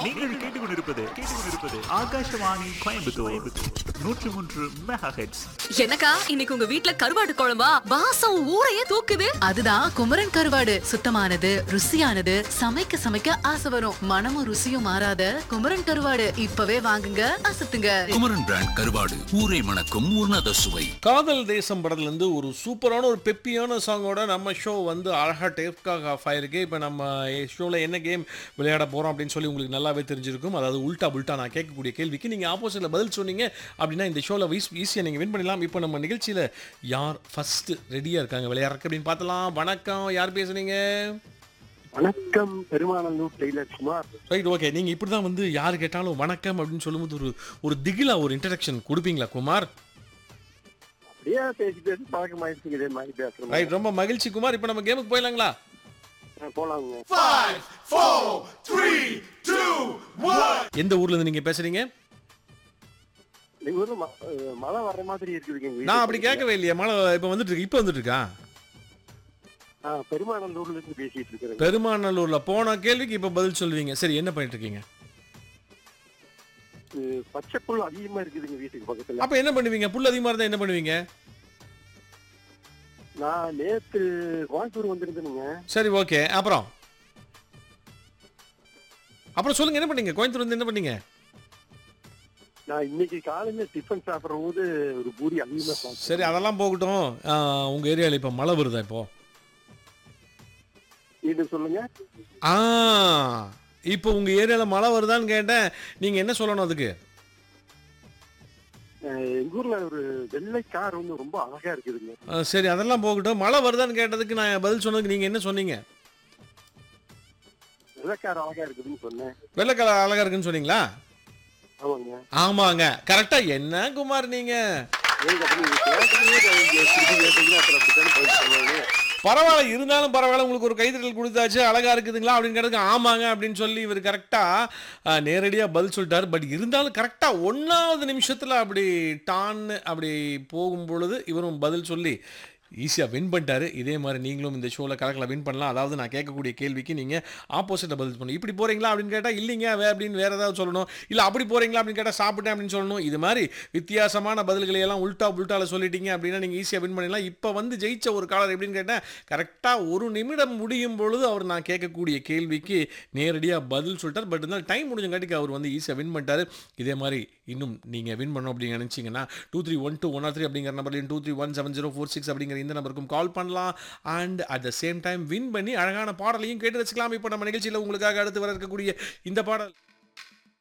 நீங்கள் கேட்டுக்கொண்டிருப்பது கேட்டுக்கொண்டிருப்பது ஆகாஷவாணி கோயம்புத்தூர் நூற்றி மூன்று மெகா ஹெட்ஸ் என்னக்கா இன்னைக்கு உங்க வீட்ல கருவாடு குழம்பா வாசம் ஊரையே தூக்குது அதுதான் குமரன் கருவாடு சுத்தமானது ருசியானது சமைக்க சமைக்க ஆசை வரும் மனமும் ருசியும் மாறாத குமரன் கருவாடு இப்பவே வாங்குங்க அசத்துங்க குமரன் பிராண்ட் கருவாடு ஊரை மணக்கும் உன்னத சுவை காதல் தேசம் படத்துல இருந்து ஒரு சூப்பரான ஒரு பெப்பியான சாங்கோட நம்ம ஷோ வந்து அழகா டேப்காக ஆஃப் ஆயிருக்கு இப்போ நம்ம ஷோவில் என்ன கேம் விளையாட போகிறோம் அப்படின்னு சொல்லி உங்களுக்கு நல்லாவே தெரிஞ்சிருக்கும் அதாவது உல்டா புல்டா நான் கேட்கக்கூடிய கேள்விக்கு நீங்கள் ஆப்போசிட்டில் பதில் சொன்னீங்க அப்படின்னா இந்த ஷோவில் வீஸ் ஈஸியாக நீங்கள் வின் பண்ணலாம் இப்போ நம்ம நிகழ்ச்சியில் யார் ஃபஸ்ட்டு ரெடியாக இருக்காங்க விளையாடுறக்கு அப்படின்னு பார்த்தலாம் வணக்கம் யார் பேசுறீங்க வணக்கம் Perumanandur tailor Kumar right okay நீங்கள் இப்படி தான் வந்து யார் கேட்டாலும் வணக்கம் அப்படின்னு சொல்லும்போது ஒரு ஒரு திகிலா ஒரு இன்ட்ரடக்ஷன் கொடுப்பீங்களா குமார் அப்படியே பேசி பேசி பழக்கமாயிருச்சுங்க இதே மாதிரி பேசுறோம் ரைட் ரொம்ப மகிழ்ச்சி குமார் இப்போ நம்ம கேமுக்கு போயிடலாங்களா போலாங்க எந்த ஊர்ல இருந்து நீங்க பேசுறீங்க எங்க ஊர்ல ம- அஹ் மழை வர்ற மாதிரி இருக்குதுங்க எங்க நான் வீட்டு அப்படி பக்கத்துல. கேட்கவே இல்லையா மழை இப்போ வந்துட்டு இருக்கு இப்போ வந்துட்டு இருக்கா ஆ, பெருமானந்தூர்ல இருந்து பேசிட்டு இருக்கிறேன் பெருமாநல்லூர்ல போன கேள்விக்கு இப்போ பதில் சொல்லுவீங்க சரி என்ன பண்ணிட்டு இருக்கீங்க பச்சை புல் அதிகமா இருக்குதுங்க வீட்டுக்கு பக்கத்துல அப்ப என்ன பண்ணுவீங்க புல் அதிகமா இருந்தா என்ன பண்ணுவீங்க நான் நேத்து கோயம்புத்தூர் வந்திருந்தேனுங்க சரி ஓகே அப்புறம் அப்புறம் சொல்லுங்க என்ன பண்ணீங்க கோயம்புத்தூர் வந்து என்ன பண்ணீங்க நான் இன்னைக்கு காலையில டிஃபன் சாப்பிடுற போது ஒரு பூரி அதிகமா சாப்பிட்டேன் சரி அதெல்லாம் போகட்டும் ஆ, உங்க ஏரியால இப்போ மழை வருதா இப்போ இது சொல்லுங்க ஆ இப்போ உங்க ஏரியால மழை வருதான்னு கேட்டேன் நீங்க என்ன சொல்லணும் அதுக்கு அஹ் எங்க ஊர்ல ஒரு வெள்ளை கார் வந்து ரொம்ப அழகா இருக்குதுங்க ஆ, சரி அதெல்லாம் போகட்டும் மழை வருதான்னு கேட்டதுக்கு நான் பதில் சொன்னதுக்கு நீங்க என்ன சொன்னீங்க வெள்ளை கார் அழகா இருக்குதுன்னு சொன்னேன் வெள்ளைக்கலை அழகா இருக்குன்னு சொன்னீங்களா ஆமாங்க ஆமாங்க கரெக்டா என்ன குமார் நீங்க ஏங்க அப்படி நீங்க கேட்டீங்களே, நான் இங்க திருப்பி கேட்டீங்கன்னா அப்புறம் அப்படித்தானே பதில் சொல்லுவாங்க பரவாயில்ல இருந்தாலும் பரவாயில்ல உங்களுக்கு ஒரு கைத்தட்டல் கொடுத்தாச்சு அழகா இருக்குதுங்களா அப்படின்னு கேட்டதுக்கு ஆமாங்க அப்படின்னு சொல்லி இவர் கரெக்டா நேரடியாக பதில் சொல்லிட்டாரு பட் இருந்தாலும் கரெக்டா ஒன்றாவது நிமிஷத்துல அப்படி டான்னு அப்படி போகும் பொழுது இவரும் பதில் சொல்லி ஈஸியாக வின் பண்ணிட்டாரு இதே மாதிரி நீங்களும் இந்த ஷோவில் கலக்கல வின் பண்ணலாம் அதாவது நான் கேட்கக்கூடிய கேள்விக்கு நீங்கள் ஆப்போசிட்டை பதில் பண்ணணும் இப்படி போகிறீங்களா அப்படின்னு கேட்டால் இல்லைங்க வே அப்படின்னு வேறு ஏதாவது சொல்லணும் இல்லை அப்படி போகிறீங்களா அப்படின்னு கேட்டால் சாப்பிட்டேன் அப்படின்னு சொல்லணும் இது மாதிரி வித்தியாசமான பதில்களை எல்லாம் உல்டா புல்டால சொல்லிட்டீங்க அப்படின்னா நீங்கள் ஈஸியாக வின் பண்ணிடலாம் இப்போ வந்து ஜெயிச்ச ஒரு காலர் எப்படின்னு கேட்டேன் கரெக்டாக ஒரு நிமிடம் முடியும் பொழுது அவர் நான் கேட்கக்கூடிய கேள்விக்கு நேரடியாக பதில் சொல்லிட்டார் பட் இருந்தாலும் டைம் முடிஞ்சங்காட்டிக்கு அவர் வந்து ஈஸியாக வின் பண்ணிட்டாரு இதே மாதிரி இன்னும் நீங்கள் வின் பண்ணணும் அப்படின்னு நினச்சிங்கன்னா two three one two one or three அப்படிங்கிற நம்பர்லையும் two three one seven zero four six அப்படிங்கிற இந்த நம்பருக்கும் கால் பண்ணலாம் and at the same time win பண்ணி அழகான பாடலையும் கேட்டு வச்சுக்கலாம் இப்போ நம்ம நிகழ்ச்சியில் உங்களுக்காக அடுத்து வர இருக்கக்கூடிய இந்த பாடல்